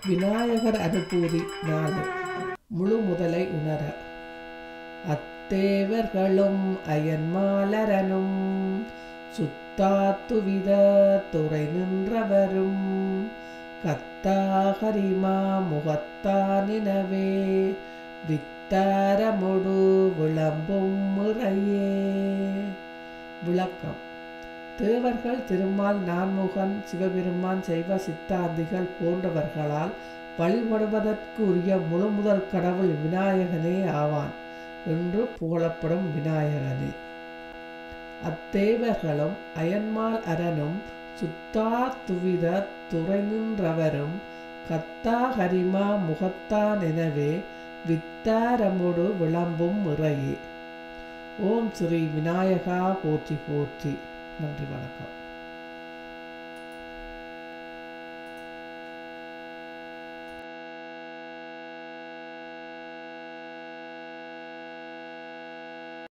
விநாயகர் அனுபூதி நாலு முழு முதலை உணர அத்தேவர்களும் அயன்மாலரனும் சுத்தாத்துவித துறை நின்றவரும் கத்தாகரிமா முகத்தானினவே வித்தாரமொடு விளம்பும் முறையே விளக்கம் தேவர்கள் திருமால் நான்முகன் சிவபெருமான் சைவ சித்தாந்திகள் போன்றவர்களால் வழிபடுவதற்கு உரிய முழு முதல் கடவுள் விநாயகனே ஆவான் என்று புகழப்படும் விநாயகனே அத்தேவர்களும் அயன்மால் அரனும் சுத்தா துவித துறை நின்றவரும் கத்தா ஹரிமா முகத்தான் எனவே வித்தாரமுடு விளம்பும் முறையே ஓம் ஸ்ரீ விநாயகா போற்றி போற்றி நன்றி வணக்கம்